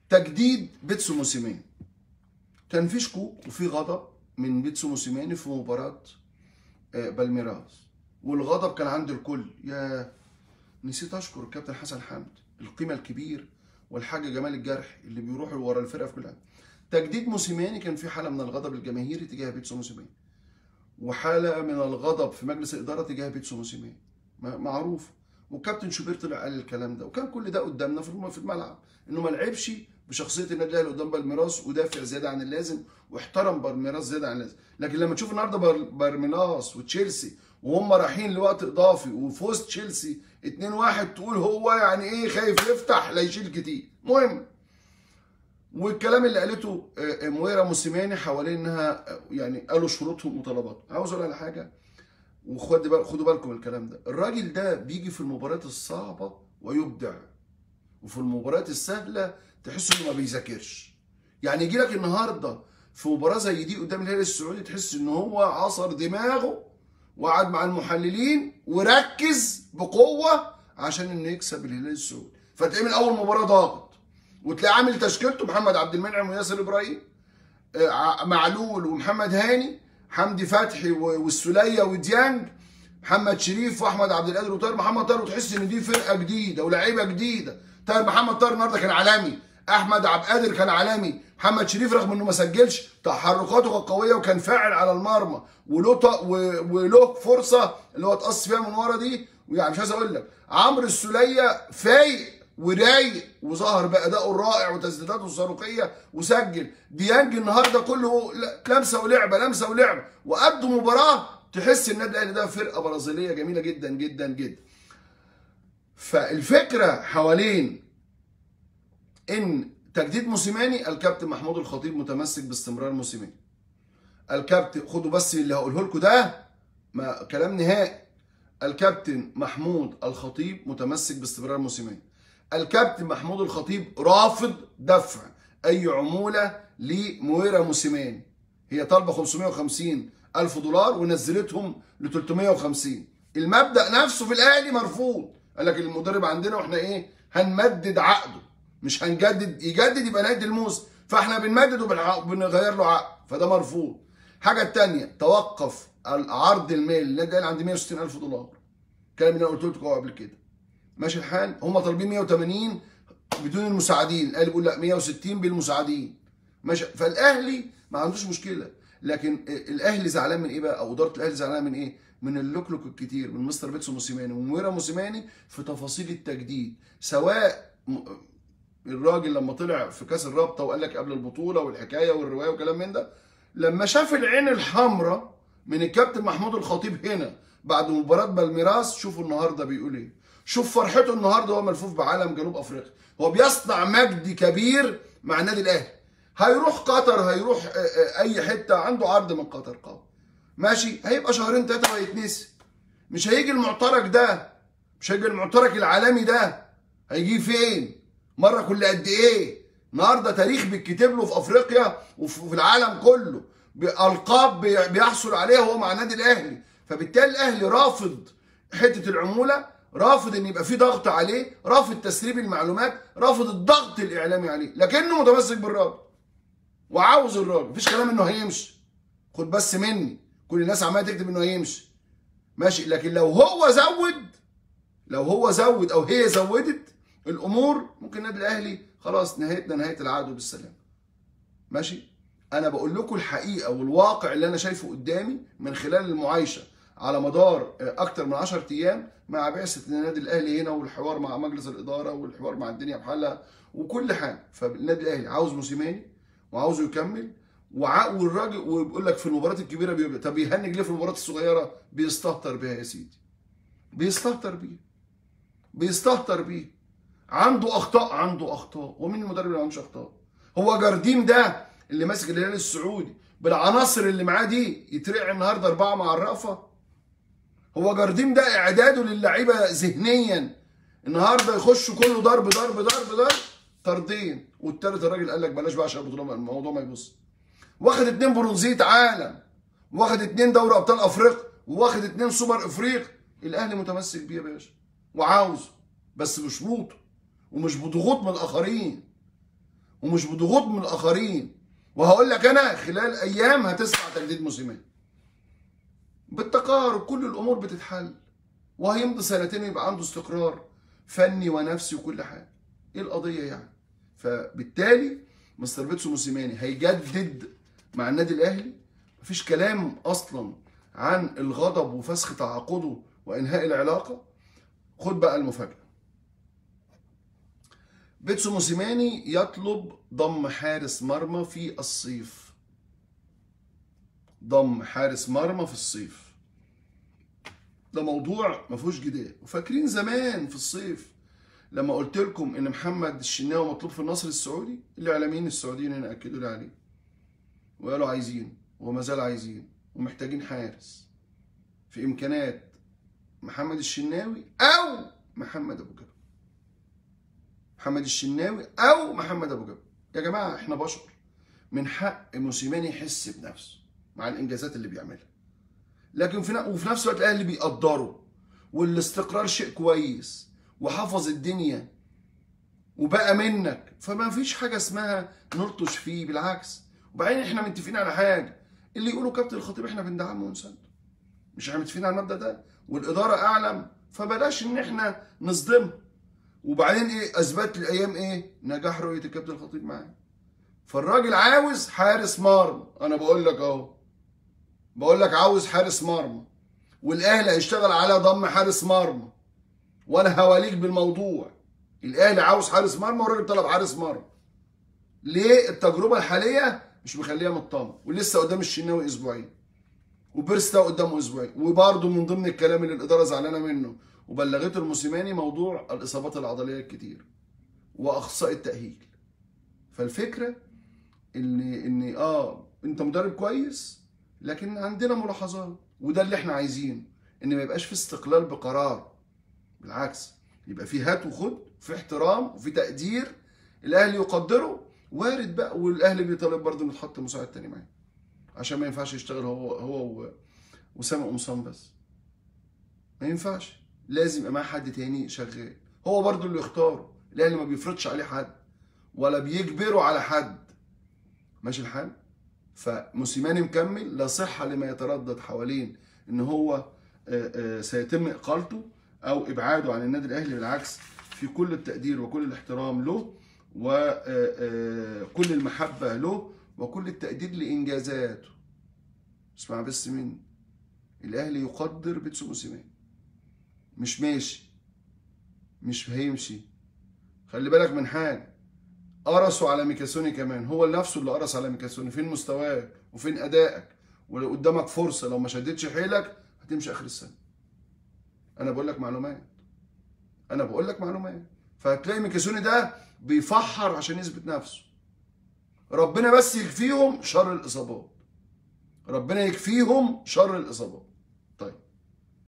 تجديد بيتسو موسيماني كان في شكوك وفي غضب من بيتسو موسيماني في مباراه آه، بالميراس والغضب كان عند الكل يا نسيت اشكر الكابتن حسن حمد القيمه الكبير والحاج جمال الجرح اللي بيروحوا ورا الفرقه في كل حاجه تجديد موسيماني كان في حاله من الغضب الجماهيري تجاه بيتسو موسيماني وحاله من الغضب في مجلس الاداره تجاه بيتسو موسيماني م- معروف والكابتن شوبير طلع قال الكلام ده وكان كل ده قدامنا في الم- في الملعب انه ما لعبش بشخصيه النادي الاهلي قدام بالميراس ودافع زياده عن اللازم واحترم بالميراس زياده عن اللازم لكن لما تشوف النهارده بال- بالميراس وتشيلسي وهم رايحين لوقت اضافي وفوز تشيلسي 2-1 تقول هو يعني ايه خايف يفتح لا يشيل كتير مهم والكلام اللي قالته آه، مويرا موسيماني حوالين انها آه، يعني قالوا شروطهم وطلباتهم عاوز اقول على حاجه وخد بال خدوا بالكم من الكلام ده الراجل ده بيجي في المباريات الصعبه ويبدع وفي المباريات السهله تحس انه ما بيذاكرش يعني يجي لك النهارده في مباراه زي دي قدام الهلال السعودي تحس ان هو عصر دماغه وقعد مع المحللين وركز بقوه عشان انه يكسب الهلال السعودي فتلاقيه من اول مباراه ضاغط وتلاقيه عامل تشكيلته محمد عبد المنعم وياسر ابراهيم آه، ع- معلول ومحمد هاني حمدي فتحي و- والسوليه وديانج محمد شريف واحمد عبد القادر وطاهر محمد طاهر وتحس ان دي فرقه جديده ولاعيبه جديده طاهر محمد طاهر النهارده كان عالمي احمد عبد القادر كان عالمي محمد شريف رغم انه ما سجلش تحركاته كانت قويه وكان فاعل على المرمى وله ط- و- وله فرصه اللي هو اتقص فيها من ورا دي ويعني مش عايز اقول لك عمرو السوليه فايق ورايق وظهر بادائه الرائع وتسديداته الصاروخيه وسجل ديانج النهارده كله ل- لمسه ولعبه لمسه ولعبه وقدوا مباراه تحس النادي الاهلي ده فرقه برازيليه جميله جدا جدا جدا فالفكره حوالين ان تجديد موسيماني الكابتن محمود الخطيب متمسك باستمرار موسيماني الكابتن خدوا بس اللي هقوله لكم ده ما كلام نهائي الكابتن محمود الخطيب متمسك باستمرار موسيماني الكابتن محمود الخطيب رافض دفع اي عموله لمويرا موسيماني هي طالبه 550 الف دولار ونزلتهم ل 350 المبدا نفسه في الاهلي مرفوض قال لك المدرب عندنا واحنا ايه هنمدد عقده مش هنجدد يجدد يبقى نهايه الموسم فاحنا بنمدد وبنغير له عقد فده مرفوض حاجه الثانيه توقف العرض المالي للنادي الاهلي عند 160 الف دولار الكلام اللي انا قلت لكم قبل كده ماشي الحال هم طالبين 180 بدون المساعدين الاهلي بيقول لا 160 بالمساعدين ماشي فالاهلي ما عندوش مشكله لكن الاهلي زعلان من ايه بقى او اداره الاهلي زعلانه من ايه من اللوكلوك الكتير من مستر بيتسو موسيماني ومويرا موسيماني في تفاصيل التجديد سواء م- الراجل لما طلع في كاس الرابطه وقال لك قبل البطوله والحكايه والروايه وكلام من ده لما شاف العين الحمراء من الكابتن محمود الخطيب هنا بعد مباراه بالميراس شوفوا النهارده بيقول ايه شوف فرحته النهارده هو ملفوف بعلم جنوب افريقيا هو بيصنع مجد كبير مع النادي الاهلي هيروح قطر هيروح آه، آه، اي حته عنده عرض من قطر قوي ماشي هيبقى شهرين ثلاثه وهيتنسي مش هيجي المعترك ده مش هيجي المعترك العالمي ده هيجي فين مره كل قد ايه النهارده تاريخ بيتكتب له في افريقيا وفي العالم كله بالقاب بي- بيحصل عليها وهو مع النادي الاهلي فبالتالي الاهلي رافض حته العموله رافض ان يبقى في ضغط عليه رافض تسريب المعلومات رافض الضغط الاعلامي عليه لكنه متمسك بالراجل وعاوز الراجل مفيش كلام انه هيمشي خد بس مني كل الناس عماله تكتب انه هيمشي ماشي لكن لو هو زود لو هو زود او هي زودت الامور ممكن النادي الاهلي خلاص نهايتنا نهايه العدو بالسلام ماشي انا بقول لكم الحقيقه والواقع اللي انا شايفه قدامي من خلال المعايشه على مدار اكتر من 10 ايام مع بعثه النادي الاهلي هنا والحوار مع مجلس الاداره والحوار مع الدنيا بحالها وكل حاجه فالنادي الاهلي عاوز موسيماني وعاوزه يكمل وع- والراجل وبيقول لك في المباريات الكبيره بيبقى طب يهنج ليه في المباريات الصغيره بيستهتر بيها يا سيدي بيستهتر بيها بيستهتر بيه عنده اخطاء عنده اخطاء ومين المدرب اللي ما عندوش اخطاء هو جارديم ده اللي ماسك الهلال السعودي بالعناصر اللي معاه دي يترقع النهارده اربعه مع الرأفه هو جارديم ده اعداده للعيبه ذهنيا النهارده يخشوا كله ضرب ضرب ضرب ضرب طردين والتالت الراجل قال لك بلاش بقى عشان البطوله الموضوع ما يبص واخد اتنين برونزيه عالم واخد اتنين دوري ابطال افريقيا واخد اتنين سوبر افريقيا الاهلي متمسك بيه يا باشا وعاوزه بس بشروطه ومش بضغوط من الاخرين ومش بضغوط من الاخرين وهقول لك انا خلال ايام هتسمع تجديد موسيماني بالتقارب كل الامور بتتحل وهيمضي سنتين يبقى عنده استقرار فني ونفسي وكل حاجه ايه القضيه يعني فبالتالي مستر بيتسو موسيماني هيجدد مع النادي الاهلي مفيش كلام اصلا عن الغضب وفسخ تعاقده وانهاء العلاقه خد بقى المفاجاه بيتسو موسيماني يطلب ضم حارس مرمى في الصيف ضم حارس مرمى في الصيف ده موضوع ما فيهوش جدال وفاكرين زمان في الصيف لما قلت لكم ان محمد الشناوي مطلوب في النصر السعودي الاعلاميين السعوديين هنا اكدوا لي عليه وقالوا عايزين وما زال عايزين ومحتاجين حارس في امكانات محمد الشناوي او محمد ابو جبل محمد الشناوي او محمد ابو جبل يا جماعه احنا بشر من حق موسيماني يحس بنفسه مع الانجازات اللي بيعملها لكن في وفي نفس الوقت الاهلي بيقدره والاستقرار شيء كويس وحفظ الدنيا وبقى منك فما فيش حاجه اسمها نلطش فيه بالعكس وبعدين احنا متفقين على حاجه اللي يقولوا كابتن الخطيب احنا بندعمه ونسنده مش احنا متفقين على المبدا ده والاداره اعلم فبلاش ان احنا نصدمها وبعدين ايه اثبت الايام ايه نجاح رؤيه الكابتن الخطيب معاه فالراجل عاوز حارس مرمى انا بقول لك اهو بقول لك عاوز حارس مرمى والاهلي هيشتغل على ضم حارس مرمى وانا هواليك بالموضوع الاهلي عاوز حارس مرمى والراجل طلب حارس مرمى ليه التجربه الحاليه مش مخليها مطمن ولسه قدام الشناوي اسبوعين وبيرستا قدامه اسبوعين وبرده من ضمن الكلام اللي الاداره زعلانه منه وبلغته الموسيماني موضوع الاصابات العضليه الكتير واخصائي التاهيل فالفكره ان ان اه انت مدرب كويس لكن عندنا ملاحظات وده اللي احنا عايزينه ان ما يبقاش في استقلال بقرار بالعكس يبقى في هات وخد في احترام وفي تقدير الاهلي يقدره وارد بقى والاهلي بيطالب برضه انه يتحط مساعد تاني معاه عشان ما ينفعش يشتغل هو هو وسامي قمصان بس ما ينفعش لازم يبقى معاه حد تاني شغال هو برضه اللي يختاره الاهلي ما بيفرضش عليه حد ولا بيجبره على حد ماشي الحال فموسيماني مكمل لا صحه لما يتردد حوالين ان هو سيتم اقالته او ابعاده عن النادي الاهلي بالعكس في كل التقدير وكل الاحترام له وكل المحبه له وكل التقدير لانجازاته اسمع بس مني الاهلي يقدر بيتسو موسيماني مش ماشي مش هيمشي خلي بالك من حاجه قرصوا على ميكاسوني كمان هو نفسه اللي قرص على ميكاسوني فين مستواك وفين ادائك ولو قدامك فرصه لو ما شدتش حيلك هتمشي اخر السنه انا بقول لك معلومات انا بقول لك معلومات فهتلاقي ميكاسوني ده بيفحر عشان يثبت نفسه ربنا بس يكفيهم شر الاصابات ربنا يكفيهم شر الاصابات طيب